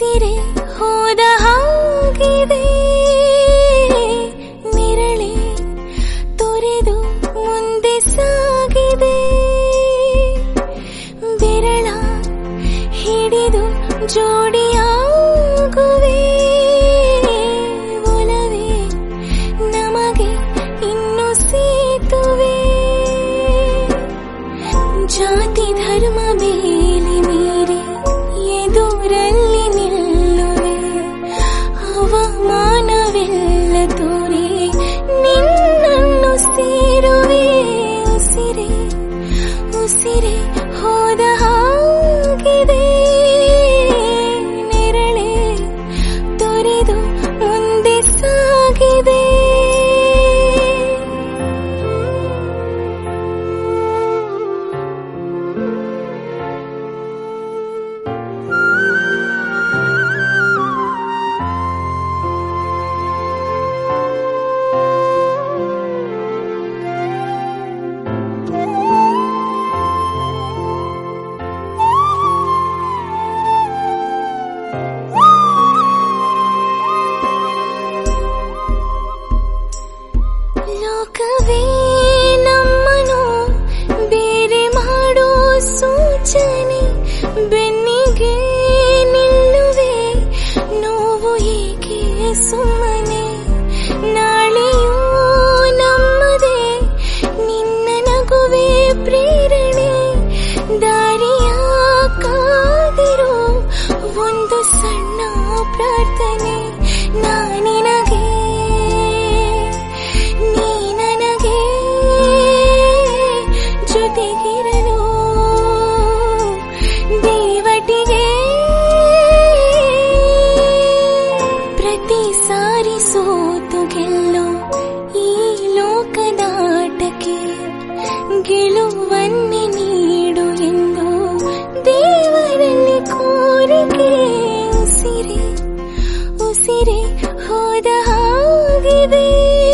ಉಸಿರೇ ಹೋದ ಹಾಗಿದೆ ನಿರಳೆ ತೊರೆದು ಮುಂದೆ ಸಾಗಿದೆ ಬೆರಳ ಹಿಡಿದು ಜೋಡಿಯಾಗುವೆ ಒಲವೇ ನಮಗೆ ಇನ್ನು ಸೇತುವೆ ಜಾತಿ ಧರ್ಮ ಬೇಲಿ ಮೀರಿ ಎದುರಲ್ಲಿ ನಿಲ್ಲುವೆ ಅವಮಾನವೆಲ್ಲ ತೋರಿ ನಿನ್ನನ್ನು ಸೇರುವೆ ಉಸಿರೇ ಉಸಿರೇ ಹೋದ ಹಾಗಿದೆ ನೆರಳೆ ತೊರೆದು ಮುಂದೆ ಸಾಗಿದೆ ಲೋಕವೇ ನಮ್ಮನು ಬೇರೆ ಮಾಡೋ ಸೂಚನೆ ಬೆನ್ನಿಗೆ ನಿಲ್ಲುವೆ ನೋವು ಏಕೆ ಸುಮ್ಮನೆ ನಾಳೆಯೂ ನಮ್ಮದೇ ನಿನ್ನ ನಗುವೆ ಪ್ರೇರಣೆ ದಾರಿಯ ಕಾದಿರೋ ಒಂದು ಸಣ್ಣ ಪ್ರಾರ್ಥನೆ ನಾನಿನಗೆ ನೀ ನನಗೆ ಜೊತೆಗಿರಲು ದೇವಟಿಗೆ ಪ್ರತಿ ಸಾರಿ ಸೋತು ಗೆಲ್ಲೋ ಈ ಲೋಕದಾಟಕ್ಕೆ ಗೆಲುವನ್ನೇ ನೀಡು ಎಂದು ದೇವರಲ್ಲಿ ಕೋರಿಕೆ ಉಸಿರೇ ಉಸಿರೇ ಹೋದ ಹಾಗಿದೆ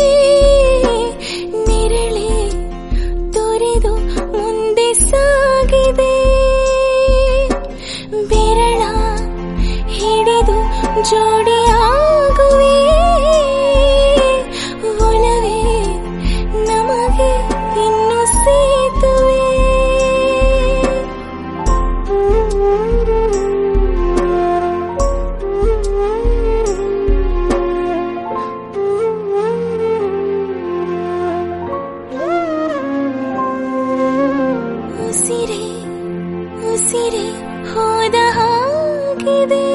ನಿರಳೆ ತೊರೆದು ಮುಂದೆ ಸಾಗಿದೆ ಬೆರಳ ಹಿಡಿದು ಜೋಡಿಯಾಗುವೆ ಒಲವೇ ನಮಗೆ ಇನ್ನು ಸೇತುವೆ ಉಸಿರೇ ಉಸಿರೇ ಹೋದ ಹಾಗಿದೆ